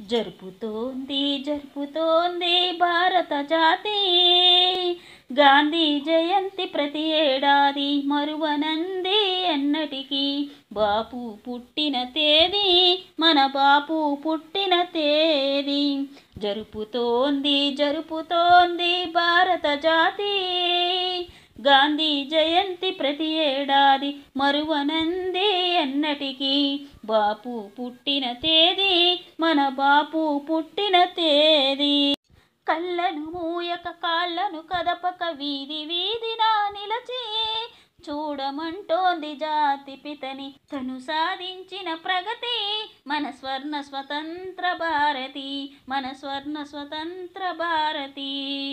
జరుపుతోంది జరుపుతోంది భారత జాతి గాంధీ జయంతి ప్రతి ఏడాది మరువనంది ఎన్నటికీ బాపు పుట్టిన తేదీ మన బాపు పుట్టిన తేదీ జరుపుతోంది జరుపుతోంది భారత జాతి గాంధీ జయంతి ప్రతి ఏడాది మరువనంది ఎన్నటికీ బాపు పుట్టిన తేదీ మన బాపు పుట్టిన తేదీ కళ్ళను మూయక కాళ్ళను కదపక వీధి వీధిన నిలచి చూడమంటోంది జాతి పితని తను సాధించిన ప్రగతి మన స్వర్ణ స్వతంత్ర భారతి మన స్వర్ణ స్వతంత్ర భారతి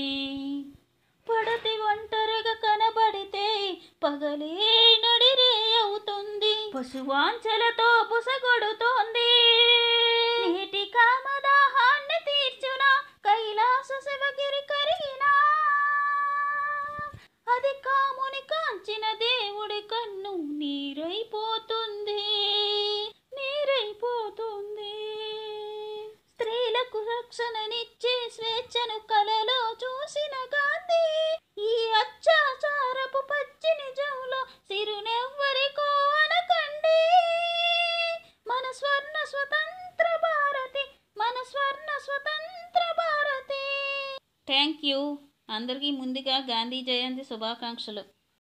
పడతి ఒంటరిగా కనబడితే పగలే నడిరే అవుతుంది పశువాంచలతో బుసగొడుతోంది నీటి కామదాహాన్ని తీర్చున కైలాస శివగిరి కరిగినా అది కాముని కాంచిన దేవుడి కన్ను నీరైపోతుంది నీరైపోతుంది స్త్రీలకు రక్షణనిచ్చే స్వేచ్ఛను కలలో చూసిన గాంధీ ఈ అత్యాచారపు పచ్చి నిజంలో సిరునెవ్వరికో అనకండి మన స్వర్ణ స్వతంత్ర భారతి మన స్వర్ణ స్వతంత్ర భారతి థ్యాంక్ యూ అందరికీ ముందుగా గాంధీ జయంతి శుభాకాంక్షలు